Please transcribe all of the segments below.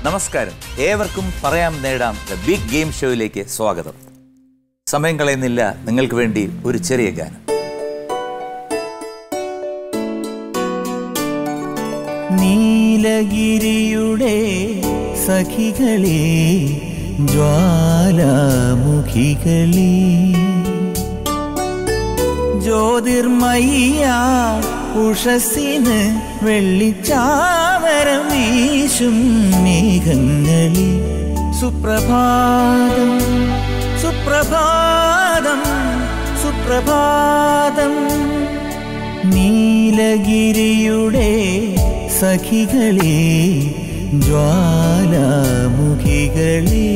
നമസ്കാരം ഏവർക്കും പറയാം നേടാം ദ ബിഗ് ഗെയിം ഷോയിലേക്ക് സ്വാഗതം സമയം കളയുന്നില്ല നിങ്ങൾക്ക് വേണ്ടി ഒരു ചെറിയ ഗാനം നീലഗിരിയുടെ സഖികളെ ജ്വാലാമുഖികളെ ജ്യോതിർമയ്യ ഉഷസ്സിന് വെള്ളിച്ചാമരം വീശും മേഘങ്ങളിൽ സുപ്രഭാതം സുപ്രഭാതം സുപ്രഭാതം നീലഗിരിയുടെ സഖികളെ ജ്വാലാമുഖികളെ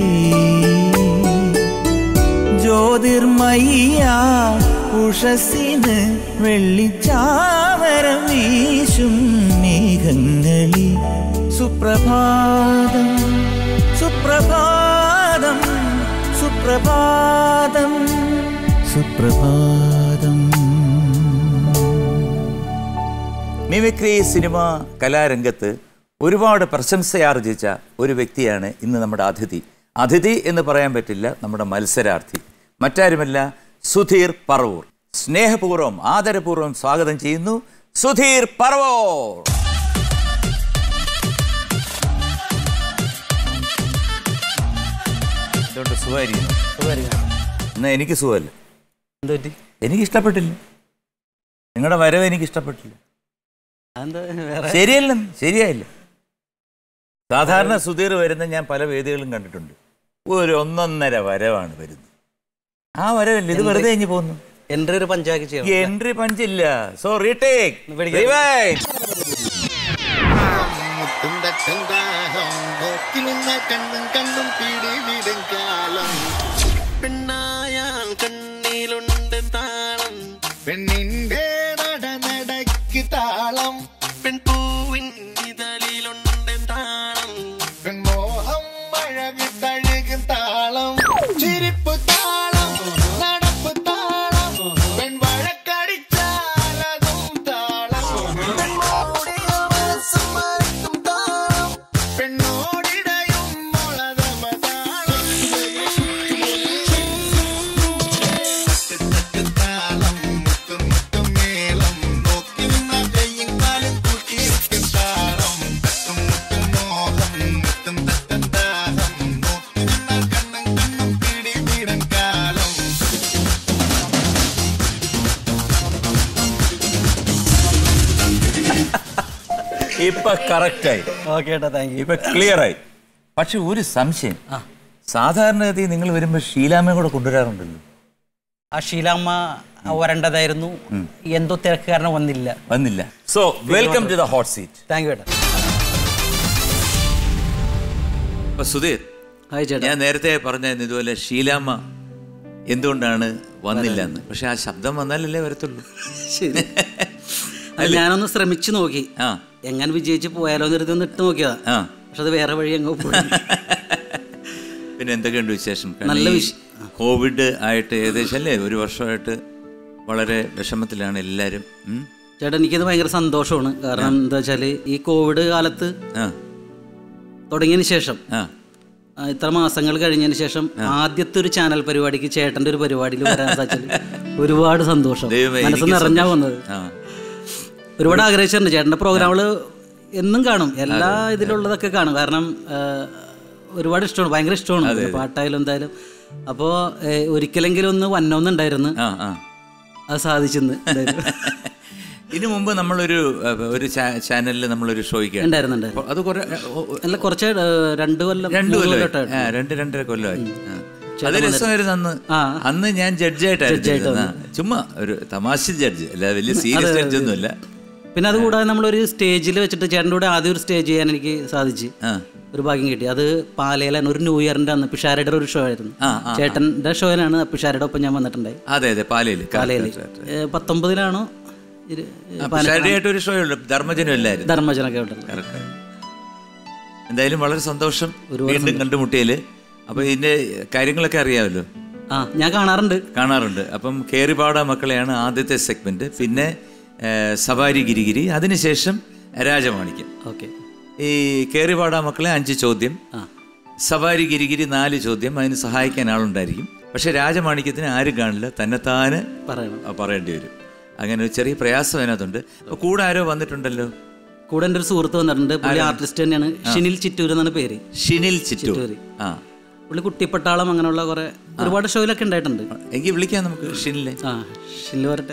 ജ്യോതിർമയ്യ ഉഷസ്സിന് വെള്ളിച്ചാമരം വീശും മേഘങ്ങളിൽ സുപ്രഭാതം സുപ്രഭാതം സുപ്രഭാതം സുപ്രഭാതം മിമിക്രി സിനിമ കലാരംഗത്ത് ഒരുപാട് പ്രശംസയാർജിച്ച ഒരു വ്യക്തിയാണ് ഇന്ന് നമ്മുടെ അതിഥി അതിഥി എന്ന് പറയാൻ പറ്റില്ല നമ്മുടെ മത്സരാർത്ഥി മറ്റാരുമല്ല സുധീർ പറവൂർ സ്നേഹപൂർവ്വം ആദരപൂർവ്വം സ്വാഗതം ചെയ്യുന്നു സുധീർ പറവൂർ എന്തുകൊണ്ട് സുഖമായിരിക്കുന്നു എന്നാ എനിക്ക് സുഖമല്ല എന്തുപറ്റി എനിക്ക് ഇഷ്ടപ്പെട്ടില്ല നിങ്ങളുടെ വരവ് എനിക്ക് ഇഷ്ടപ്പെട്ടില്ല അതെന്താ വേറെ ശരിയല്ല ശരിയായില്ല സാധാരണ സുധീർ വരുന്ന ഞാൻ പല വേദികളും കണ്ടിട്ടുണ്ട് ഒരു ഒന്നൊന്നര വരവാണ് വരുന്നത് ആ വരവല്ല ഇത് വെറുതെ കഴിഞ്ഞ് പോകുന്നു എൻട്രി ഒരു പഞ്ചായത്ത് ചെയ്യണം എൻട്രി പഞ്ചില്ല സോ റീടേക്ക് പിടിക്കാം. മുട്ടും തട്ടും ദാഹം നോക്കി നിന്ന കണ്ണും കണ്ണും പിടിവിടും കാലം പെണ്ണായാൽ കണ്ണിലുണ്ട് താളം പെണ്ണിന്റെ നട നടക്ക് താളം പെൺപൂവിൻ ഇതളിലുണ്ട് താളം പെൺമോഹം അഴക് തഴുകും താളം ചിരിപ്പ് താളം നടപ്പ് താളം പെൺവഴക്കടിച്ചാലതും താളം പെണ്ണോടിയ മനസ്സും മറക്കും താളം പെണ്ണോടിടയും മുളതമ താളം തട്ട് താളം മുത്തും മുത്തും മേളം നോക്കി നിന്ന കയ്യും കാലും കൂട്ടിയിരിക്കും താളം തട്ടും മുട്ടും മോഹം മുത്തും തട്ടും ദാഹം നോക്കി നിന്ന കണ്ണും കണ്ണും പിടി വീടൻ കാലം ഇപ്പൊ കറക്റ്റായി ഓക്കെ ഏട്ടാ താങ്ക് യു ഇപ്പൊ ക്ലിയർ ആയി പക്ഷെ ഒരു സംശയം സാധാരണഗതി നിങ്ങൾ വരുമ്പോ ഷീലാമ്മയെ കൂടെ കൊണ്ടുവരാറുണ്ടല്ലോ ആ ഷീലാമ്മ വരേണ്ടതായിരുന്നു എന്തോ തിരക്ക് കാരണം വന്നില്ല വന്നില്ല so welcome to the hot seat thank you ഏട്ടാ അപ്പൊ സുധീർ ഹായ് ചേട്ടാ ഞാൻ നേരത്തെ പറഞ്ഞായിരുന്നു ഇതുപോലെ ഷീലാമ്മ എന്തുകൊണ്ടാണ് വന്നില്ല എന്ന് പക്ഷെ ആ ശബ്ദം വന്നാലല്ലേ വരത്തുള്ളൂ ശരി അത് ഞാനൊന്ന് ശ്രമിച്ചു നോക്കി ആ എങ്ങനെ വിജയിച്ച് പോയാലോ എന്ന് കരുതി ഒന്ന് ഇട്ട് നോക്കിയതാ ആ പക്ഷെ അത് വേറെ വഴി അങ്ങ് പോയി പിന്നെ എന്തൊക്കെയുണ്ട് വിശേഷം കാരണം നല്ല ഈ വിശ- കോവിഡ് ആയിട്ട് ഏകദേശം അല്ലേ ഒരു വർഷമായിട്ട് വളരെ വിഷമത്തിലാണ് എല്ലാവരും ഉം? ചേട്ടാ എനിക്കത് ഭയങ്കര സന്തോഷമാണ് കാരണം എന്താ വെച്ചാൽ ഈ കോവിഡ് കാലത്ത് ആ തുടങ്ങിയതിന് ശേഷം ആ ആ, ഇത്ര മാസങ്ങൾ കഴിഞ്ഞതിന് ശേഷം ആദ്യത്തെ ഒരു ചാനൽ പരിപാടിക്ക് ചേട്ടന്റെ ഒരു പരിപാടിയിൽ വരാൻ സാധിച്ചാൽ ഒരുപാട് സന്തോഷം ദൈവമേ, മനസ്സ് എനിക്ക് നിറഞ്ഞാ സന്തോഷം. വന്നത് ആ ഒരുപാട് ആഗ്രഹിച്ചിട്ടുണ്ട് ചേട്ടന്റെ പ്രോഗ്രാമുകൾ എന്നും കാണും എല്ലാ ഇതിലുള്ളതൊക്കെ കാണും കാരണം ആ, ഒരുപാട് ഇഷ്ടമാണ് ഭയങ്കര ഇഷ്ടമാണ് പാട്ടായാലും എന്തായാലും അപ്പോൾ ഒരിക്കലെങ്കിലും ഒന്ന് വന്നോന്നുണ്ടായിരുന്നു ആ ആ അത് സാധിച്ചെന്ന് എന്തായാലും. ഇതിനു മുമ്പ് നമ്മളൊരു അഹ്, ഒരു ചാനലിൽ നമ്മളൊരു ഷോയ്ക്ക് ഉണ്ടായിരുന്നു ഉണ്ടായിരുന്നു അത് കുറെ അല്ല കുറച്ച് ആ, രണ്ട് കൊല്ലം രണ്ടു മൂന്ന് കൊല്ലമായി കൊല്ലമായിട്ട് ആ, രണ്ട് രണ്ടര കൊല്ലമായി ആ. അത് രസമായിരുന്നു അന്ന് ആ. അന്ന് ഞാൻ ജഡ്ജായിട്ടായിരുന്നു ഇരുന്നത്. ആ, ചുമ്മാ ഒരു തമാശ ജഡ്ജ് അല്ല വലിയ സീരിയസ് ജഡ്ജ് ഒന്നുമില്ല പിന്നെ അതുകൂടാതെ നമ്മളൊരു സ്റ്റേജിൽ വെച്ചിട്ട് ചേട്ടൻ്റെ കൂടെ ആദ്യം ഒരു സ്റ്റേജ് ചെയ്യാൻ എനിക്ക് സാധിച്ചു ആ ഒരു ഭാഗ്യം കിട്ടി അത് പാലയിലാണ് ഒരു ന്യൂ ഇയറിന്റെ അന്ന് പിഷാരയുടെ ഒരു ഷോ ആയിരുന്നു ആ, ആ, ചേട്ടന്റെ ഷോയിലാണ് പിഷാരയുടെ ഒപ്പം ഞാൻ വന്നിട്ടുണ്ടായി അതെ അതെ പാലയിൽ പാലയിൽ പത്തൊമ്പതിലാണോ ഇരു- ആയിട്ട് ഒരു ഷോ ഉള്ളു ധർമ്മജനം എല്ലായിരുന്നു ധർമ്മജനൊക്കെ ഉണ്ടല്ലോ കറക്റ്റ് എന്തായാലും വളരെ സന്തോഷം വീണ്ടും കണ്ടുമുട്ടിയല് അപ്പൊ ഇതിന്റെ കാര്യങ്ങളൊക്കെ അറിയാമല്ലോ ആ ഞാൻ കാണാറുണ്ട് കാണാറുണ്ട് അപ്പം കേറിപാട മക്കളെയാണ് ആദ്യത്തെ സെഗ്മെന്റ് പിന്നെ ഏ, സവാരി ഗിരിഗിരി അതിനുശേഷം രാജമാണിക്യം ഓക്കെ ഈ കേറിപാടാ മക്കളെ അഞ്ച് ചോദ്യം ആ സവാരി ഗിരിഗിരി നാല് ചോദ്യം അതിന് സഹായിക്കാൻ ആളുണ്ടായിരിക്കും പക്ഷെ രാജമാണിക്യത്തിന് ആരും കാണില്ല തന്നെത്താന് പറയണം ആ, പറയേണ്ടി വരും അങ്ങനെ ഒരു ചെറിയ പ്രയാസം അതിനകത്തുണ്ട് അപ്പൊ കൂടെ ആരോ വന്നിട്ടുണ്ടല്ലോ കൂടെ എൻ്റെ ഒരു സുഹൃത്ത് വന്നിട്ടുണ്ട് പുള്ളി ആർട്ടിസ്റ്റ് തന്നെയാണ് ഷിനിൽ ചിറ്റൂർ എന്നാണ് പേര് ഷിനിൽ ചിറ്റൂർ ചിറ്റൂര്. ആ പുള്ളി കുട്ടിപ്പട്ടാളം അങ്ങനെയുള്ള കുറെ ഒരുപാട് ഷോയിലൊക്കെ ഉണ്ടായിട്ടുണ്ട് എങ്കിൽ വിളിക്കാം നമുക്ക് ഷിനിലെ ആ ഷിനിൽ വരട്ടെ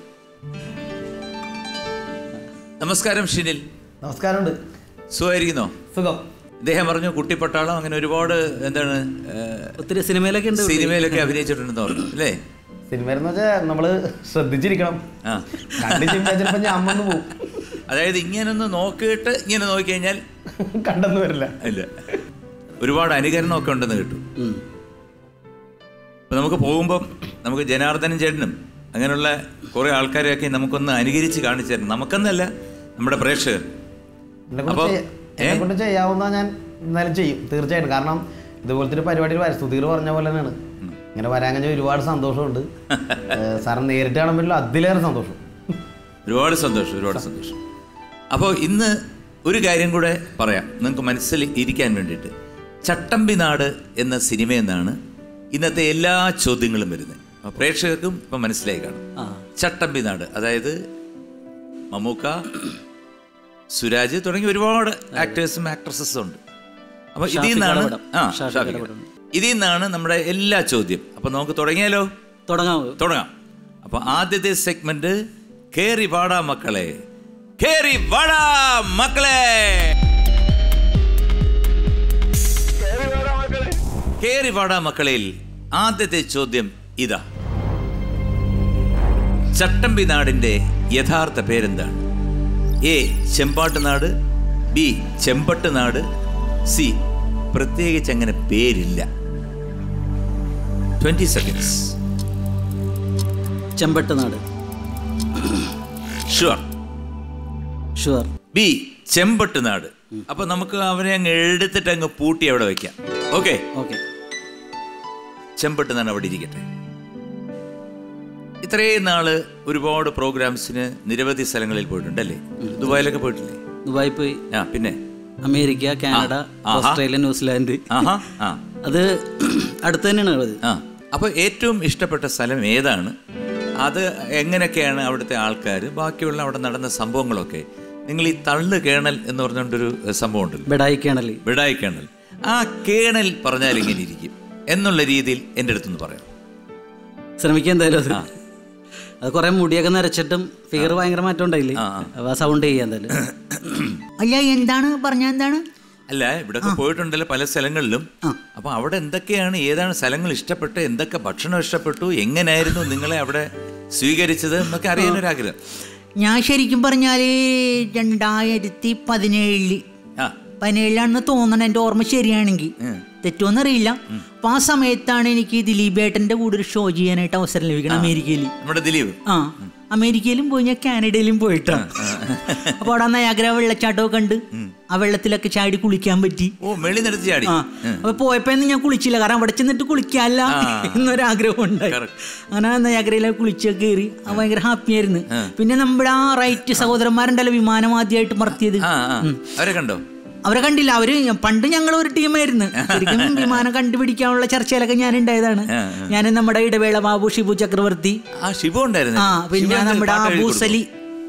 നമസ്കാരം ഷിനിൽ നമസ്കാരമുണ്ട് സുഖമായിരിക്കുന്നോ സുഖം ഇദ്ദേഹം പറഞ്ഞു കുട്ടിപ്പട്ടാളം അങ്ങനെ ഒരുപാട് എന്താണ് ഏഹ്, ഒത്തിരി സിനിമയിലൊക്കെ ഉണ്ട് സിനിമയിലൊക്കെ അഭിനയിച്ചിട്ടുണ്ടെന്ന് പറഞ്ഞു അല്ലേ സിനിമ എന്ന് വെച്ചാൽ നമ്മള് ശ്രദ്ധിച്ചിരിക്കണം ആ കണ്ടു ചിന്തിച്ചപ്പോ ഞാൻ വന്ന് പോവും അതായത് ഇങ്ങനൊന്ന് നോക്കിയിട്ട് ഇങ്ങനെ നോക്കിക്കഴിഞ്ഞാൽ കണ്ടെന്ന് വരില്ല ഇല്ല ഒരുപാട് അനുകരണമൊക്കെ ഉണ്ടെന്ന് കേട്ടു ഉം. അപ്പൊ നമുക്ക് പോകുമ്പം നമുക്ക് ജനാർദ്ദനൻ ചേട്ടനും അങ്ങനെയുള്ള കുറേ ആൾക്കാരെയൊക്കെ നമുക്കൊന്ന് അനുകരിച്ച് കാണിച്ചു തരണം നമുക്കെന്നല്ല നമ്മുടെ പ്രേക്ഷകർ എന്നെ കൊണ്ട് അപ്പൊ, ചെയ്യ- എന്നെ കൊണ്ട് ചെയ്യാവുന്ന ഞാൻ എന്നാലും ചെയ്യും തീർച്ചയായിട്ടും കാരണം ഇതുപോലത്തെ ഒരു പരിപാടിയിൽ വരാം സുധീർ പറഞ്ഞ പോലെ തന്നെയാണ് ഇങ്ങനെ വരാൻ കഴിഞ്ഞാൽ ഒരുപാട് സന്തോഷമുണ്ട് ഏഹ് സാറിനെ നേരിട്ട് കാണുമ്പോൾ അതിലേറെ സന്തോഷം ഒരുപാട് സന്തോഷം ഒരുപാട് സന്തോഷം അപ്പോൾ ഇന്ന് ഒരു കാര്യം കൂടെ പറയാം നിങ്ങൾക്ക് മനസ്സിൽ ഇരിക്കാൻ വേണ്ടിയിട്ട് ചട്ടമ്പി നാട് എന്ന സിനിമയിൽ നിന്നാണ് ഇന്നത്തെ എല്ലാ ചോദ്യങ്ങളും വരുന്നത് അപ്പോൾ പ്രേക്ഷകർക്കും ഇപ്പം മനസ്സിലായി കാണും ആ ചട്ടമ്പി നാട് അതായത് മമ്മൂക്ക സുരാജ് തുടങ്ങി ഒരുപാട് ആക്ടേഴ്സും ആക്ട്രസസും ഉണ്ട് അപ്പോൾ ഇതിൽ നിന്നാണ് കടപടം. ആ ഷാഫി ഷാഫി കടപടം. ഇതിൽ നിന്നാണ് നമ്മുടെ എല്ലാ ചോദ്യം അപ്പോൾ നമുക്ക് തുടങ്ങിയാലോ തുടങ്ങാം തുടങ്ങാം അപ്പൊ ആദ്യത്തെ സെഗ്മെന്റ് കേറി വാടാ മക്കളെ കേറി വാടാ മക്കളെ കേറി വാടാ മക്കളയിൽ ആദ്യത്തെ ചോദ്യം ഇതാ ചട്ടമ്പി നാടിന്റെ യഥാർത്ഥ പേരെന്താണ് എ ചെമ്പാട്ട് നാട് ബി ചെമ്പട്ട് നാട് സി പ്രത്യേകിച്ച് അങ്ങനെ പേരില്ല ട്വന്റി സെക്കൻഡ്സ് ചെമ്പട്ട് നാട് ഷുവർ ഷുവർ ബി ചെമ്പട്ട് നാട് അപ്പൊ നമുക്ക് അവനെ അങ്ങ് എടുത്തിട്ട് അങ്ങ് പൂട്ടി അവിടെ വെക്കാം ഓക്കെ ഓക്കെ ചെമ്പട്ട് നാട് അവിടെ ഇരിക്കട്ടെ ഇത്രയും നാള് ഒരുപാട് പ്രോഗ്രാംസിന് നിരവധി സ്ഥലങ്ങളിൽ പോയിട്ടുണ്ട് അല്ലേ ദുബായിലൊക്കെ പോയിട്ടില്ലേ ദുബായി പോയി ആ പിന്നെ അമേരിക്ക കാനഡ ആഹാ. ഓസ്ട്രേലിയ ന്യൂസിലാൻഡ് ആഹാ ആ അത് അടുത്ത് തന്നെയാണ് അത് ആ അപ്പോൾ ഏറ്റവും ഇഷ്ടപ്പെട്ട സ്ഥലം ഏതാണ് അത് എങ്ങനെയൊക്കെയാണ് അവിടുത്തെ ആൾക്കാർ ബാക്കിയുള്ള അവിടെ നടന്ന സംഭവങ്ങളൊക്കെ നിങ്ങൾ ഈ തള്ളു കേണൽ എന്ന് പറഞ്ഞുകൊണ്ടൊരു സംഭവം ഉണ്ടല്ലോ ബെഡായി കേണലി വിടായി കേണൽ ആ കേണൽ പറഞ്ഞാൽ ഇങ്ങനെ ഇരിക്കും എന്നുള്ള രീതിയിൽ എൻ്റെ അടുത്തുനിന്ന് പറയാം ശ്രമിക്കുക എന്തായാലും അത് അത് കുറെ മുടിയൊക്കെ നരച്ചിട്ടും ഫിഗർ ഭയങ്കര മാറ്റം ഉണ്ടായില്ലേ അപ്പൊ ആ സൗണ്ട് ചെയ്യാൻ എന്തായാലും അല്ല എന്താണ് പറഞ്ഞ എന്താണ് അല്ല ഇവിടെയൊക്കെ പോയിട്ടുണ്ടല്ലോ പല സ്ഥലങ്ങളിലും അപ്പൊ അവിടെ എന്തൊക്കെയാണ് ഏതാണ് സ്ഥലങ്ങൾ ഇഷ്ടപ്പെട്ട് എന്തൊക്കെ ഭക്ഷണം ഇഷ്ടപ്പെട്ടു എങ്ങനെയായിരുന്നു നിങ്ങളെ അവിടെ സ്വീകരിച്ചത് എന്നൊക്കെ അറിയാനൊരാഗ്രഹം ഞാൻ ശരിക്കും പറഞ്ഞാല് രണ്ടായിരത്തി പതിനേഴില് ആ പതിനേഴിലാണെന്ന് തോന്നണം എൻ്റെ ഓർമ്മ ശരിയാണെങ്കിൽ തെറ്റോന്നറിയില്ല അപ്പൊ ആ സമയത്താണ് എനിക്ക് ദിലീപേട്ടന്റെ കൂടെ ഒരു ഷോ ചെയ്യാനായിട്ട് അവസരം ലഭിക്കണം അമേരിക്കയിൽ നമ്മുടെ ദിലീപ് ആ അമേരിക്കയിലും പോയി ഞാൻ കാനഡയിലും പോയിട്ടാണ് അപ്പൊ അവിടെ നയാഗ്ര വെള്ളച്ചാട്ടമൊക്കെ കണ്ട് ആ വെള്ളത്തിലൊക്കെ ചാടി കുളിക്കാൻ പറ്റി ഓ മെളി നടത്തി ചാടി ആ അപ്പൊ പോയപ്പോ ഒന്നും ഞാൻ കുളിച്ചില്ല കാരണം അവിടെ ചെന്നിട്ട് കുളിക്കാല്ല എന്നൊരാഗ്രഹം ഉണ്ടായി Correct. അങ്ങനെ നയാഗ്രയിലെ കുളിച്ചൊക്കെ കയറി അത് ഭയങ്കര ഹാപ്പി ആയിരുന്നു പിന്നെ നമ്മുടെ ആ റൈറ്റ് സഹോദരന്മാരുണ്ടല്ലോ വിമാനം ആദ്യമായിട്ട് മറത്തിയത് ആ ആ അവരെ കണ്ടോ അവരെ കണ്ടില്ല അവര് പണ്ട് ഞങ്ങൾ ഒരു ടീമായിരുന്നു ശരിക്കും വിമാനം കണ്ടുപിടിക്കാനുള്ള ചർച്ചയിലൊക്കെ ഞാൻ ഉണ്ടായതാണ് ഞാൻ നമ്മുടെ ഇടവേള ബാബു ഷിബു ചക്രവർത്തി ആ ശിവ ഉണ്ടായിരുന്നു ആ പിന്നെ നമ്മുടെ അബൂസലി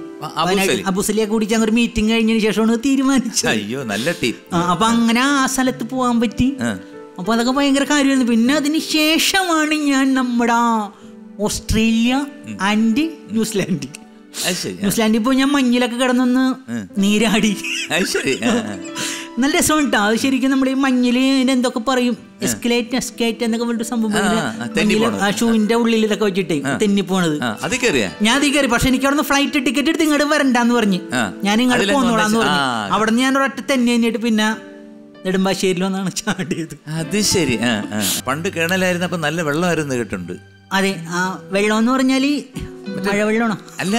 അബൂസലി അബൂസലിയെ കൂടി ഞങ്ങൾ ഒരു മീറ്റിംഗ് കഴിഞ്ഞതിന് ശേഷമാണ് തീരുമാനിച്ചത് അയ്യോ നല്ല ടീം ആ, അപ്പൊ അങ്ങനെ ആ സ്ഥലത്ത് പോകാൻ പറ്റി അപ്പൊ അതൊക്കെ ഭയങ്കര കാര്യമായിരുന്നു പിന്നെ അതിന് ശേഷമാണ് ഞാൻ നമ്മുടെ ആ ഓസ്ട്രേലിയ ആൻഡ് ന്യൂസിലാൻഡ് അത് ശരി ആ. ന്യൂസിലാൻഡിൽ പോയി ഞാൻ മഞ്ഞിലൊക്കെ കിടന്നൊന്ന് നീരാടി അത് ശരി ആ, ആ. നല്ല രസമുണ്ട് അത് ശരിക്കും നമ്മുടെ ഈ മഞ്ഞില് ഇതിന് എന്തൊക്കെ പറയും എസ്കലേറ്റ് എസ്കേറ്റ് എന്നൊക്കെ പറഞ്ഞിട്ട് സംഭവം ആ, ഇങ്ങനെ ആ, തെന്നി മഞ്ഞില് പോണത്. ആ ഷൂവിന്റെ ഉള്ളിൽ ഇതൊക്കെ വെച്ചിട്ടേ തെന്നി പോണത് ആ അത് കയറിയാ ഞാൻ അതിൽ കയറി പക്ഷെ എനിക്ക് അവിടെ ഫ്ലൈറ്റ് ടിക്കറ്റ് എടുത്ത് ഇങ്ങോട്ട് വരണ്ടാന്ന് പറഞ്ഞ് ആ. ഞാൻ ഇങ്ങോട്ട് അതിലെന്തോ പോന്നോളാന്ന് ഉണ്ടെച്ച്- പറഞ്ഞു ആ. അവിടെ നിന്ന് ഞാൻ ഒരൊറ്റ തന്നെ കഴിഞ്ഞിട്ട് പിന്നെ നെടുമ്പാശ്ശേരിയിൽ വന്നാണ് ചാടിയത് അത് ശരി ആ ആ പണ്ട് കേണലായിരുന്നപ്പോ നല്ല വെള്ളമായിരുന്നു കേട്ടുണ്ട് അതെ ആ വെള്ളം എന്ന് പറഞ്ഞാല് മഴവെള്ളമാണോ അല്ല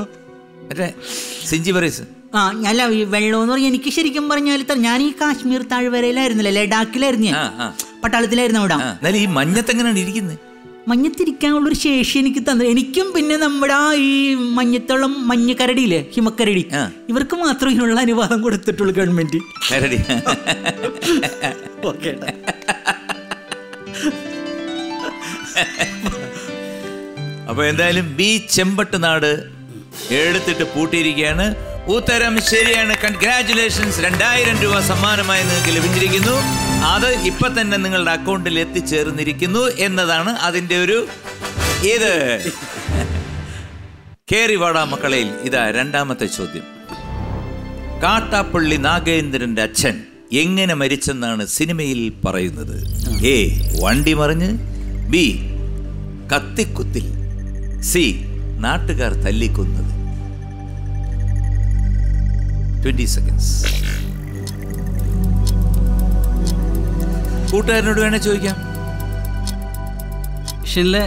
മറ്റേ സിഞ്ചി പറയസ് ആ അല്ല ഈ വെള്ളം എന്ന് പറഞ്ഞാൽ എനിക്ക് ശരിക്കും പറഞ്ഞാൽ ത- ഞാൻ ഈ കാശ്മീർ താഴ്വരയിലായിരുന്നില്ല ലഡാക്കിലായിരുന്നു ഞാൻ ആ ആ പട്ടാളത്തിലായിരുന്നു അവിടെ ആ എന്നാലും ഈ മഞ്ഞത്തെങ്ങനെയാണ് ഇരിക്കുന്നത് മഞ്ഞത്തിരിക്കാനുള്ളൊരു ശേഷി എനിക്ക് തന്നു എനിക്കും പിന്നെ നമ്മുടെ ആ ഈ മഞ്ഞത്തോളം മഞ്ഞ കരടിയില്ലേ ഹിമക്കരടി ആ. ഇവർക്ക് മാത്രം ഇതിനുള്ള അനുവാദം കൊടുത്തിട്ടുള്ളൂ ഗവൺമെന്റ് കരടി ഓക്കെ അപ്പൊ എന്തായാലും ബി ചെമ്പട്ട് നാട് എടുത്തിട്ട് പൂട്ടിയിരിക്കുകയാണ് ഉത്തരം ശരിയാണ് കൺഗ്രാറ്റുലേഷൻസ് രണ്ടായിരം രൂപ സമ്മാനമായി നിങ്ങൾക്ക് ലഭിച്ചിരിക്കുന്നു അത് ഇപ്പൊ തന്നെ നിങ്ങളുടെ അക്കൗണ്ടിൽ എത്തിച്ചേർന്നിരിക്കുന്നു എന്നതാണ് അതിന്റെ ഒരു ഇത് കേറി വാടാ മക്കളയിൽ ഇതാ രണ്ടാമത്തെ ചോദ്യം കാട്ടാപ്പള്ളി നാഗേന്ദ്രന്റെ അച്ഛൻ എങ്ങനെ മരിച്ചെന്നാണ് സിനിമയിൽ പറയുന്നത് എ വണ്ടി മറിഞ്ഞ് ബി കത്തിക്കുത്തിൽ സി നാട്ടുകാർ തല്ലിക്കൊന്നത് ട്വന്റി സെക്കൻഡ്സ് കൂട്ടുകാരനോട് വേണേ ചോദിക്കാം ഷിനിലെ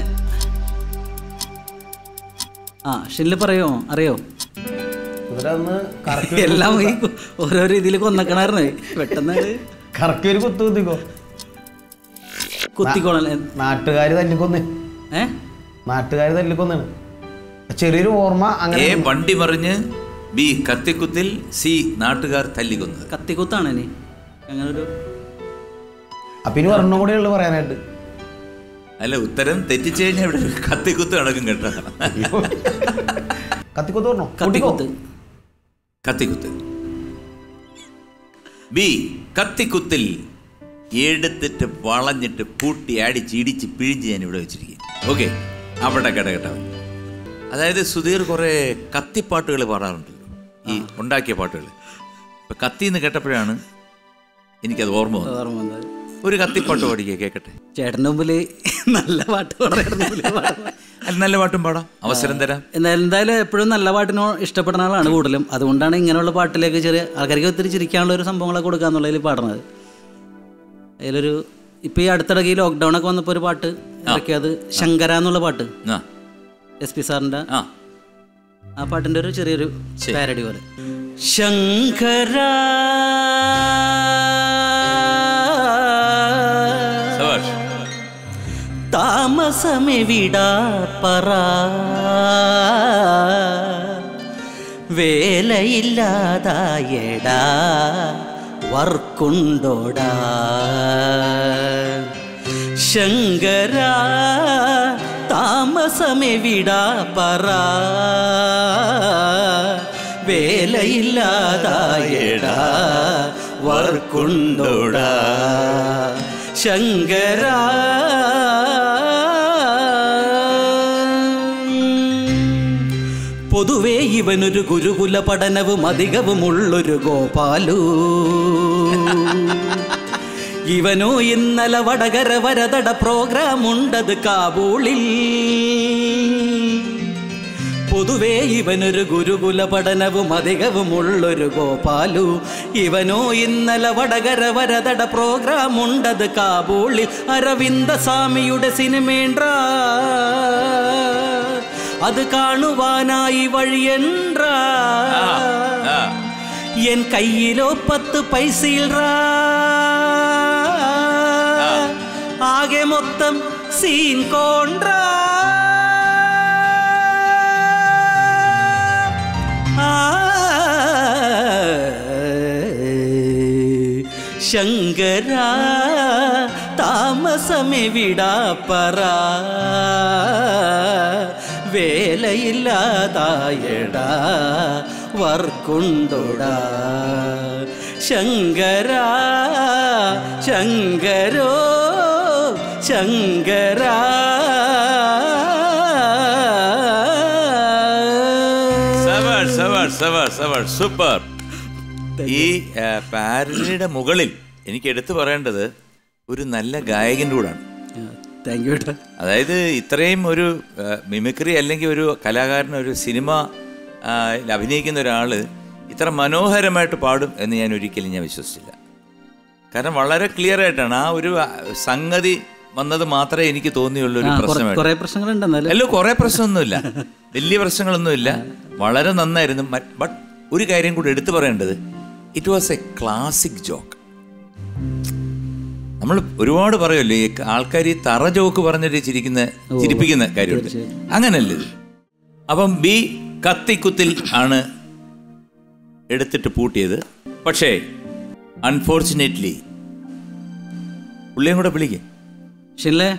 ആ ഷിനില് പറയോ അറിയോ എന്നിട്ടന്ന് കറക്കി എല്ലാം ഈ ഓരോ രീതിയിൽ കൊന്നക്കണായിരുന്നു പെട്ടെന്ന് കറക്കി ഒരു കുത്തു കുത്തിക്കോ കുത്തിക്കോളാം നാട്ടുകാർ തല്ലിക്കൊന്ന് ഏ നാട്ടുകാർ തല്ലിക്കൊന്നാണ് ചെറിയൊരു ഓർമ്മ അങ്ങനെ എ വണ്ടി മറിഞ്ഞ് ബി കത്തിക്കുത്തിൽ സി നാട്ടുകാർ തല്ലിക്കൊന്നത് കത്തിക്കുത്താണ് ഇനി അങ്ങനെ ഒരു അപ്പൊ ഇനി ഒരെണ്ണം കൂടെ ഉള്ളു പറയാനായിട്ട് അല്ല ഉത്തരം തെറ്റിച്ചു കഴിഞ്ഞാൽ ഇവിടെ ഒരു കത്തിക്കുത്ത് നടക്കും കേട്ടോ കത്തിക്കൊത്ത് പറഞ്ഞോ കത്തിക്കുത്ത് കത്തിക്കുത്ത് ബി കത്തിക്കുത്തിൽ എടുത്തിട്ട് വളഞ്ഞിട്ട് പൂട്ടി അടിച്ച് ഇടിച്ച് പിഴിഞ്ഞ് ഞാൻ ഇവിടെ വെച്ചിരിക്കും ഓക്കെ അവിടെ കേട്ട കേട്ടോ അതായത് സുധീർ കുറേ കത്തിപ്പാട്ടുകൾ പാടാറുണ്ടല്ലോ ഈ ഉണ്ടാക്കിയ പാട്ടുകൾ ഇപ്പൊ കത്തി എന്ന് കേട്ടപ്പോഴാണ് എനിക്കത് ഓർമ്മ വന്നത് ഓർമ്മ വന്നത് ഒരു കത്തിപ്പാട്ട് പാടിക്കുക കേൾക്കട്ടെ ചേട്ടൻ്റെ മുമ്പിൽ നല്ല പാട്ട് പാടായിരുന്നു അത് നല്ല പാട്ടും പാടാം അവസരം തരാം എന്തായാലും എന്തായാലും എപ്പോഴും നല്ല പാട്ടിനോ ഇഷ്ടപ്പെടുന്ന ആളാണ് കൂടുതലും അതുകൊണ്ടാണ് ഇങ്ങനെയുള്ള പാട്ടിലേക്ക് ചെറിയ ആൾക്കാർക്ക് ഒത്തിരി ചിരിക്കാനുള്ള ഒരു സംഭവങ്ങളൊക്കെ കൊടുക്കുക എന്നുള്ളതിൽ പാടുന്നത് അതിലൊരു ഇപ്പം ഈ അടുത്തിടയ്ക്ക് ഈ ലോക്ക്ഡൗൺ ഒക്കെ വന്നപ്പോൾ ഒരു പാട്ട് ഇറക്കിയത് ശങ്കര എന്നുള്ള പാട്ട് ആ എസ് പി സാറിൻ്റെ ആ ആ പാട്ടിൻ്റെ ഒരു ചെറിയൊരു ശരി. പാരഡി പോലെ ശങ്കര സവാഷ് താമസമെവിടാ പറ വേലയില്ലാതായടാ വർക്കുണ്ടോടാ ശങ്കര താമസമെവിടാ പറ വേലയില്ലാതായടാ വർക്കുണ്ടോടാ ശങ്കര പൊതുവേ ഇവനൊരു ഗുരുകുല പഠനവും അധികവുമുള്ളൊരു ഗോപാലു ഇവനോ ഇന്നലെ വടകര വരതട പ്രോഗ്രാം ഉണ്ടത് കാബൂളിൽ പൊതുവേ ഇവനൊരു ഗുരുകുല പഠനവും അധികവുമുള്ളൊരു ഗോപാലു ഇവനോ ഇന്നലെ വടകര വരതട പ്രോഗ്രാം ഉണ്ടത് കാബൂളിൽ അരവിന്ദ സ്വാമിയുടെ സിനിമേണ്ട അത് കാണുവാനായി വഴിയൻറ ആ. എൻ കയ്യിലോ പത്ത് പൈസയിൽ ആകെ മൊത്തം സീൻ കോൺട്രാ ശങ്കര താമസമെവിടാ പറ വേലയില്ലാതായടാ വർക്കുണ്ടോടാ ശങ്കര ശങ്കരോ ശങ്കര സവാഷ് സവാഷ് സവാഷ് സവാഷ് സൂപ്പർ ഈ പാരലിയുടെ മുകളിൽ എനിക്ക് എടുത്തു പറയേണ്ടത് ഒരു നല്ല ഗായകൻ്റെ കൂടാണ് താങ്ക് യു ഏട്ടാ അതായത് ഇത്രയും ഒരു മിമിക്രി അല്ലെങ്കിൽ ഒരു കലാകാരൻ ഒരു സിനിമ ആ, യിൽ അഭിനയിക്കുന്ന ഒരാൾ ഇത്ര മനോഹരമായിട്ട് പാടും എന്ന് ഞാൻ ഒരിക്കലും ഞാൻ വിശ്വസിച്ചില്ല കാരണം വളരെ ക്ലിയർ ആയിട്ടാണ് ആ ഒരു ആ, സംഗതി വന്നത് മാത്രമേ എനിക്ക് തോന്നിയുള്ളൂ ഒരു ആ, കുറെ- പ്രശ്നമായിട്ട് കുറെ പ്രശ്നങ്ങളുണ്ട് എന്നാലും അല്ലോ കുറെ പ്രശ്നമൊന്നുമില്ല വലിയ പ്രശ്നങ്ങളൊന്നുമില്ല വളരെ നന്നായിരുന്നു ബട്ട് ഒരു കാര്യം കൂടി എടുത്തു പറയേണ്ടത് it was a classic joke നമ്മൾ ഒരുപാട് പറയുമല്ലോ ഈ ആൾക്കാർ ഈ തറ ജോക്ക് പറഞ്ഞിട്ട് ചിരിക്കുന്ന ചിരിപ്പിക്കുന്ന കാര്യമുണ്ട് അങ്ങനല്ലേ ഇത് അപ്പം ബി കത്തിക്കുത്തിൽ ആണ് എടുത്തിട്ട് പൂട്ടിയത് പക്ഷേ അൺഫോർച്ചുനേറ്റ്ലി പുള്ളിയും കൂടെ വിളിക്കേ ഷിൻലെ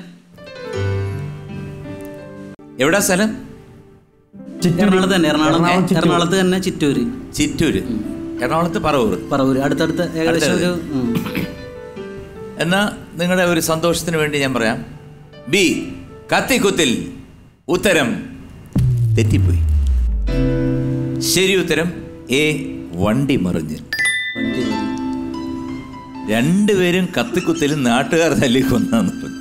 എവിടാ സ്ഥലം എറണാകുളത്ത് തന്നെ എറണാകുളം എറണാകുളത്ത് തന്നെ ചിറ്റൂര് ചിറ്റൂര് എറണാകുളത്ത് പറവൂർ പറവൂര് അടുത്തടുത്ത് ഏകദേശം ഒരു ഉം. എന്നാ നിങ്ങളുടെ ഒരു സന്തോഷത്തിന് വേണ്ടി ഞാൻ പറയാം ബി കത്തിക്കുത്തിൽ ഉത്തരം തെറ്റിപ്പോയി ശരി ഉത്തരം എ വണ്ടി മറിഞ്ഞ് വണ്ടി വന്നു. രണ്ടുപേരും കത്തിക്കുത്തിൽ നാട്ടുകാർ തല്ലി കൊന്നാന്ന് പറഞ്ഞു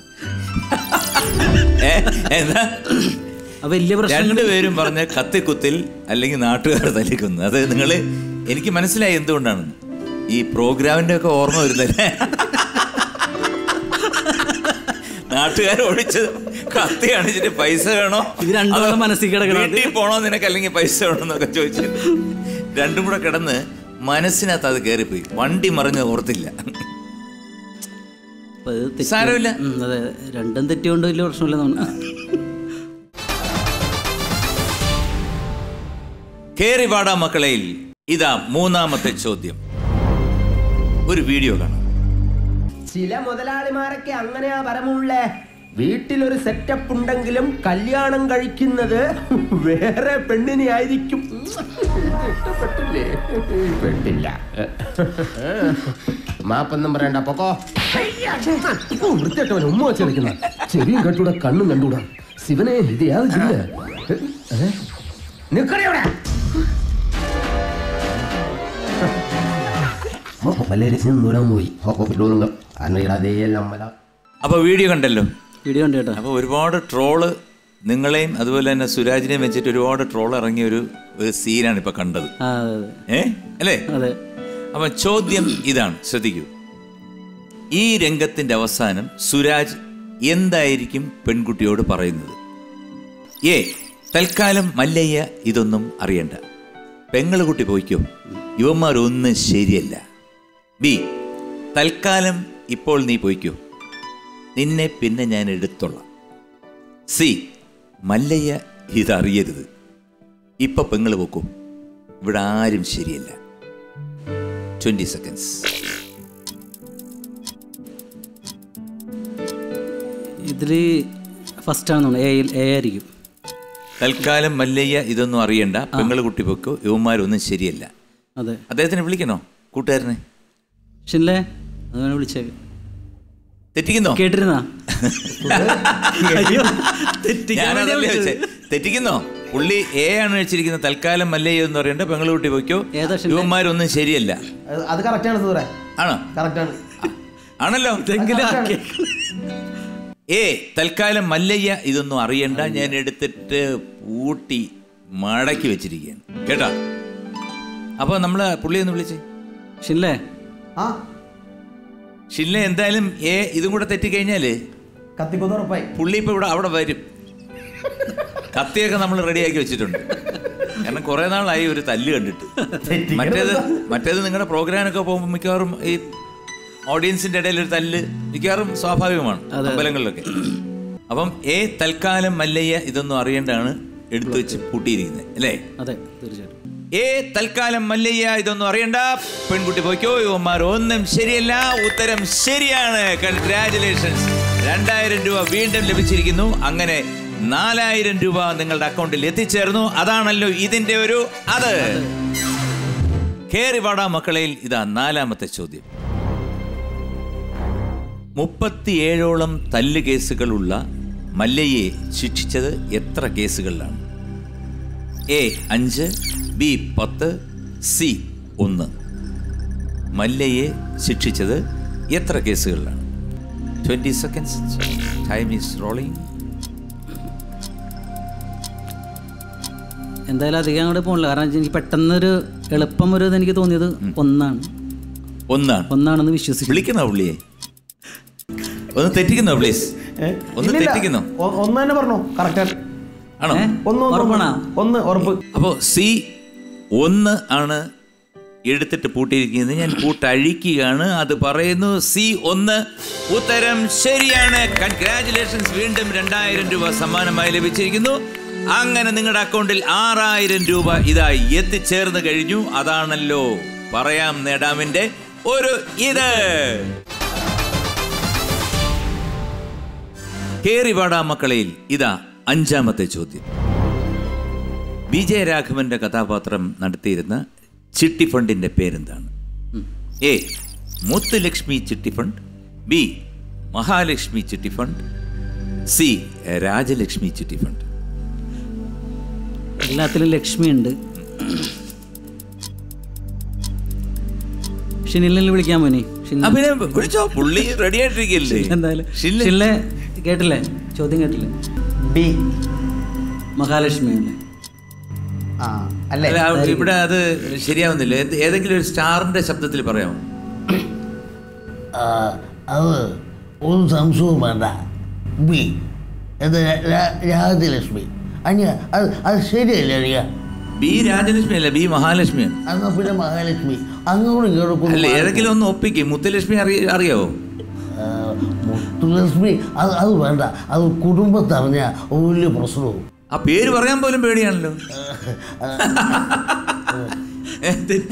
ഏ, എന്നാ ആ വലിയ പ്രശ്നം രണ്ടുപേരും പറഞ്ഞ കത്തിക്കുത്തിൽ അല്ലെങ്കിൽ നാട്ടുകാർ തല്ലിക്കൊന്നു അത് നിങ്ങൾ എനിക്ക് മനസ്സിലായി എന്തുകൊണ്ടാണെന്ന് ഈ പ്രോഗ്രാമിന്റെ ഒക്കെ ഓർമ്മ വരുന്നല്ലേ നാട്ടുകാർ ഒഴിച്ചത് കത്തി കാണിച്ചിട്ട് പൈസ വേണോ ഇത് രണ്ടും അതോ മനസ്സിൽ കിടക്കണം. വീട്ടിൽ പോണോ നിനക്ക് അല്ലെങ്കിൽ പൈസ വേണോ എന്നൊക്കെ ചോദിച്ചിട്ട് രണ്ടും കൂടെ കിടന്ന് മനസ്സിനകത്ത് അത് കയറിപ്പോയി വണ്ടി മറിഞ്ഞ് ഓർത്തില്ല അപ്പൊ ഇത് തെറ്റി- സാരമില്ല. ഉം, അതെ രണ്ടും തെറ്റിയോണ്ട് വലിയ പ്രശ്നമില്ല നമ്മൾ കേറി പാടാ മക്കളയിൽ ഇതാ മൂന്നാമത്തെ ചോദ്യം ഒരു വീഡിയോ കാണാം ചില മുതലാളിമാരൊക്കെ അങ്ങനെയാ പരമുള്ളേ വീട്ടിലൊരു സെറ്റപ്പ് ഉണ്ടെങ്കിലും കല്യാണം കഴിക്കുന്നത് വേറെ പെണ്ണിനെ ആയിരിക്കും ഇഷ്ടപ്പെട്ടില്ലേ പെട്ടില്ല മാപ്പൊന്നും പറയണ്ട പൊക്കോ വൃത്തിയായിട്ടവൻ ഉമ്മ വെച്ചിരിക്കുന്ന ചെവിയും കണ്ടൂടാ കണ്ണും കണ്ടൂടാ ശിവനെ ഇത് യാത് ജില്ല നിക്കണേ മലേരിയ ദൂരം പോയി അതേ നമ്മല അപ്പൊ വീഡിയോ കണ്ടല്ലോ വീഡിയോ ഉണ്ട് കേട്ടോ അപ്പോൾ ഒരുപാട് ട്രോള് നിങ്ങളെയും അതുപോലെ തന്നെ സുരാജിനെയും വെച്ചിട്ട് ഒരുപാട് ട്രോൾ ഇറങ്ങിയ ഒരു ഒരു സീനാണ് ഇപ്പൊ കണ്ടത് ആ അതെ ഏ അല്ലേ അതെ അപ്പൊ ചോദ്യം ഇതാണ് ശ്രദ്ധിക്കൂ ഈ രംഗത്തിന്റെ അവസാനം സുരാജ് എന്തായിരിക്കും പെൺകുട്ടിയോട് പറയുന്നത് ഏ തൽക്കാലം മല്ലയ്യ ഇതൊന്നും അറിയണ്ട പെങ്ങളുകുട്ടി പോയിക്കോ ഇവന്മാരൊന്നും ശരിയല്ല ബി തൽക്കാലം ഇപ്പോൾ നീ പോയിക്കോ നിന്നെ പിന്നെ ഞാൻ എടുത്തോളാം സി മല്ലയ്യ ഇതറിയരുത് ഇപ്പൊ പെങ്ങള് പോക്കോ ഇവിടെ ആരും ശരിയല്ല ട്വന്റി സെക്കൻഡ്സ് ഇതില് ഫസ്റ്റ് ആണെന്നുണ്ട് എ എ ആയിരിക്കും തൽക്കാലം മല്ലയ്യ ഇതൊന്നും അറിയണ്ട പെങ്ങള് കുട്ടി പൊക്കോ യുവന്മാരൊന്നും ശരിയല്ല അതെ അദ്ദേഹത്തിന് വിളിക്കണോ കൂട്ടുകാരനെ ഷിൻലെ അങ്ങനെ വിളിച്ചേക്ക് തെറ്റിക്കുന്നോ കേട്ടിരുന്നാ അയ്യോ തെറ്റിക്കാൻ ഞാനതല്ലേ വേണ്ടിയാ വെച്ചേ വിളിച്ചത്. തെറ്റിക്കുന്നോ പുള്ളി എ ആണ് വെച്ചിരിക്കുന്നത് തൽക്കാലം മല്ലയ്യ എന്ന് പറയണ്ട പെങ്ങള് കുട്ടി പൊയ്ക്കോ ഏതാ ഷിൻഡെ? യുവന്മാരൊന്നും ശരിയല്ല അത് അത് കറക്റ്റാണ് സൂറെ ആണോ കറക്റ്റാണ് ആണല്ലോ ഇതെങ്കിലും ആക്കി. ഏ തൽക്കാലം മല്ലയ്യ ഇതൊന്നും അറിയണ്ട ഞാൻ എടുത്തിട്ട് പൂട്ടി മടക്കി വെച്ചിരിക്കുകയാണ് കേട്ടാ അപ്പൊ നമ്മള് പുള്ളി ഒന്ന് വിളിച്ചേ ഷിൻലെ ആ ഷില്ല എന്തായാലും ഏ ഇതും കൂടെ തെറ്റിക്കഴിഞ്ഞാല് കത്തിക്കൊന്ന് ഉറപ്പായി പുള്ളി ഇപ്പൊ ഇവിടെ അവിടെ വരും കത്തിയൊക്കെ നമ്മൾ റെഡിയാക്കി വെച്ചിട്ടുണ്ട് കാരണം കുറെ നാളായി ഒരു തല്ല് കണ്ടിട്ട് മറ്റേത് മറ്റേത് നിങ്ങളുടെ പ്രോഗ്രാമൊക്കെ പോകുമ്പോൾ മിക്കവാറും ഈ ഓഡിയൻസിന്റെ ഇടയിൽ ഒരു തല്ല് മിക്കവാറും സ്വാഭാവികമാണ് അമ്പലങ്ങളിലൊക്കെ അപ്പം ഏ തൽക്കാലം മല്ലയ്യ ഇതൊന്നും അറിയേണ്ടാണ് എടുത്തു വെച്ച് പൂട്ടിയിരിക്കുന്നത് അല്ലേ അതെ തീർച്ചയായിട്ടും ഏ തൽക്കാലം മല്ലയ്യ ഇതൊന്നും അറിയണ്ട പെൺകുട്ടി പോയിക്കോ യുവന്മാർ ഒന്നും ശരിയല്ല ഉത്തരം ശരിയാണ് കൺഗ്രാറ്റുലേഷൻസ് രണ്ടായിരം രൂപ വീണ്ടും ലഭിച്ചിരിക്കുന്നു അങ്ങനെ നാലായിരം രൂപ നിങ്ങളുടെ അക്കൗണ്ടിൽ എത്തിച്ചേർന്നു അതാണല്ലോ ഇതിന്റെ ഒരു അത് കേറി വാടാ മക്കളയിൽ ഇതാ നാലാമത്തെ ചോദ്യം മുപ്പത്തിയേഴോളം തല്ല് കേസുകളുള്ള മല്ലയ്യെ ശിക്ഷിച്ചത് എത്ര കേസുകളിലാണ് എ അഞ്ച് ബി പത്ത് സി ഒന്ന് മല്ലയെ ശിക്ഷിച്ചത് എത്ര കേസുകളിലാണ് twenty seconds time is rolling എന്തായാലും അധികം അങ്ങോട്ട് പോകണില്ല കാരണം എനിക്ക് പെട്ടെന്നൊരു എളുപ്പം ഒരു ഇത് എനിക്ക് തോന്നിയത് ഒന്നാണ് ഒന്നാണ് ഒന്നാണെന്ന് വിശ്വസിച്ചു വിളിക്കുന്നോ പുള്ളിയെ ഒന്ന് തെറ്റിക്കുന്നോ പ്ലീസ് ഏ? ഒന്ന് ഇല്ലില്ല. തെറ്റിക്കുന്നോ ഒ- ഒന്ന് തന്നെ പറഞ്ഞോ കറക്റ്റാണ് ആണോ ഒന്ന് ഒന്ന് ഉറപ്പാണോ? ഒന്ന് ഉറപ്പ് അപ്പോൾ സി ഒന്ന് ആണ് എടുത്തിട്ട് പൂട്ടിയിരിക്കുന്നത് ഞാൻ പൂട്ടഴിക്കുകയാണ് അത് പറയുന്നു സി ഒന്ന് ഉത്തരം ശരിയാണ് കൺഗ്രാറ്റുലേഷൻസ് വീണ്ടും രണ്ടായിരം രൂപ സമ്മാനമായി ലഭിച്ചിരിക്കുന്നു അങ്ങനെ നിങ്ങളുടെ അക്കൗണ്ടിൽ ആറായിരം രൂപ ഇതായി എത്തിച്ചേർന്ന് കഴിഞ്ഞു അതാണല്ലോ പറയാം നേടാമിന്റെ ഒരു ഇത് കേറിവാടാ മക്കളയിൽ ഇതാ അഞ്ചാമത്തെ ചോദ്യം വിജയരാഘവന്റെ കഥാപാത്രം നടത്തിയിരുന്ന ചിട്ടി ഫണ്ടിന്റെ പേരെന്താണ് എ മുത്തുലക്ഷ്മി ചിട്ടി ഫണ്ട് ബി മഹാലക്ഷ്മി ചിട്ടി ഫണ്ട് സി രാജലക്ഷ്മി ചിട്ടി ഫണ്ട് എല്ലാത്തിലും ലക്ഷ്മിയുണ്ട് ഷിനിലിനെ വിളിക്കാൻ പോനി ആ, പിന്നെ വിളിച്ചോ പുള്ളി റെഡി ആയിട്ടിരിക്കല്ലേ എന്തായാലും ഷിനിൽ- ഷിനിലെ കേട്ടില്ലേ ചോദ്യം കേട്ടില്ലേ ബി മഹാലക്ഷ്മി അല്ലേ ആ അല്ലേ അല്ല, ആ, ഇവിടെ അത് ശരിയാവുന്നില്ല ഏത്- ഏതെങ്കിലും ഒരു സ്റ്റാറിന്റെ ശബ്ദത്തിൽ പറയാമോ ആ, അത് ഒരു സംശയവും വേണ്ട ബി ഇത് രാ- രാജലക്ഷ്മി അനിയ അത് അത് ശരിയല്ലേ അനിയ ബി രാജലക്ഷ്മി അല്ല ബി മഹാലക്ഷ്മിയാണ് എന്നാ പിന്നെ മഹാലക്ഷ്മി അങ്ങോട്ട് കേൾക്കുന്നു അല്ല ഏതെങ്കിലും ഒന്ന് ഒപ്പിക്കും മുത്തുലക്ഷ്മി അറിയ അറിയാവോ മുത്തുലക്ഷ്മി അത് അത് വേണ്ട അത് കുടുംബത്തറിഞ്ഞ വലിയ പ്രശ്നവും ആ പേര് പറയാൻ പോലും പേടിയാണല്ലോ ഏ,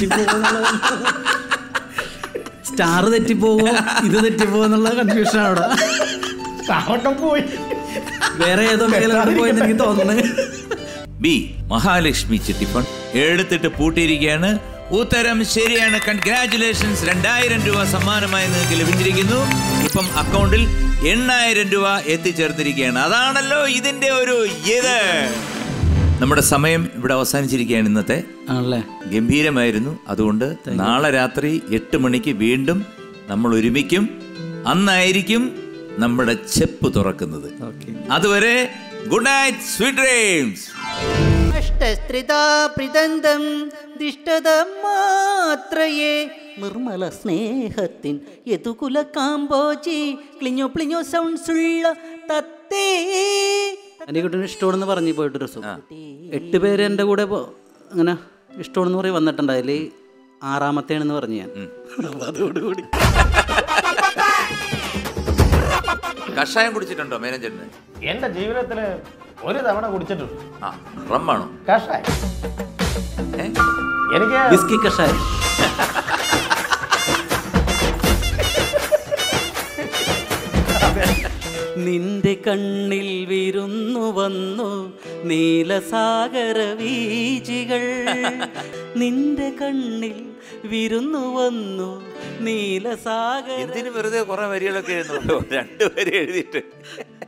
സ്റ്റാർ തെറ്റിപ്പോവോ ഇത് തെറ്റിപ്പോവോ എന്നുള്ള കൺഫ്യൂഷൻ അവിടെ അവിടെ പോയി വേറെ ഏതോ മേഖല പോയെന്ന് എനിക്ക് തോന്നുന്നു ബി മഹാലക്ഷ്മി ചിട്ടി ഫണ്ട് എടുത്തിട്ട് പൂട്ടിയിരിക്കുകയാണ് ഉത്തരം ശരിയാണ് കൺഗ്രാറ്റുലേഷൻസ് രണ്ടായിരം രൂപ സമ്മാനമായി നിങ്ങൾക്ക് ലഭിച്ചിരിക്കുന്നു ഇപ്പം അക്കൗണ്ടിൽ എണ്ണായിരം രൂപ എത്തിച്ചേർത്തിരിക്കുകയാണ് അതാണല്ലോ ഇതിന്റെ ഒരു ഇത് നമ്മുടെ സമയം ഇവിടെ അവസാനിച്ചിരിക്കുകയാണ് ഇന്നത്തെ ആണല്ലേ ഗംഭീരമായിരുന്നു അതുകൊണ്ട് നാളെ രാത്രി എട്ട് മണിക്ക് വീണ്ടും നമ്മൾ ഒരുമിക്കും അന്നായിരിക്കും നമ്മുടെ ചെപ്പ് തുറക്കുന്നത് അതുവരെ ഗുഡ് നൈറ്റ് സ്വീറ്റ് ഡ്രീംസ് അഷ്ടസ്ത്രിതാപ്രിദന്തം ദിഷ്ടത മാത്രയേ നിർമ്മല സ്നേഹത്തിൻ യതുകുല കാമ്പോജി ക്ലിഞ്ഞോ പ്ലിഞ്ഞോ സൗണ്ട്സ് ഉള്ള തത്തേ അനിക്കുട്ടിന് ഇഷ്ടമാണെന്ന് പറഞ്ഞു പോയിട്ടൊരു ദിവസം എട്ട് പേര് എൻ്റെ കൂടെ പോ- അങ്ങനെ ഇഷ്ടമാണെന്ന് പറയും വന്നിട്ടുണ്ട് അതിൽ ആറാമത്തേണെന്ന് പറഞ്ഞു ഞാൻ അപ്പൊ അതോടുകൂടി കഷായം കുടിച്ചിട്ടുണ്ടോ മേനേജറിന് എന്റെ ജീവിതത്തിൽ ഒരു തവണ കുടിച്ചിട്ടുണ്ട് ആ റമ്മാണോ കഷായം ഏ എനിക്ക് വിസ്കി കഷായം നിന്റെ കണ്ണിൽ വിരുന്നു വന്നു നീലസാഗര വീജികൾ നിന്റെ കണ്ണിൽ വിരുന്നു വന്നു നീലസാഗര എന്തിനു വെറുതെ കുറെ വരികളൊക്കെ എഴുതുന്നുണ്ടോ രണ്ടുപേരെ എഴുതിയിട്ട്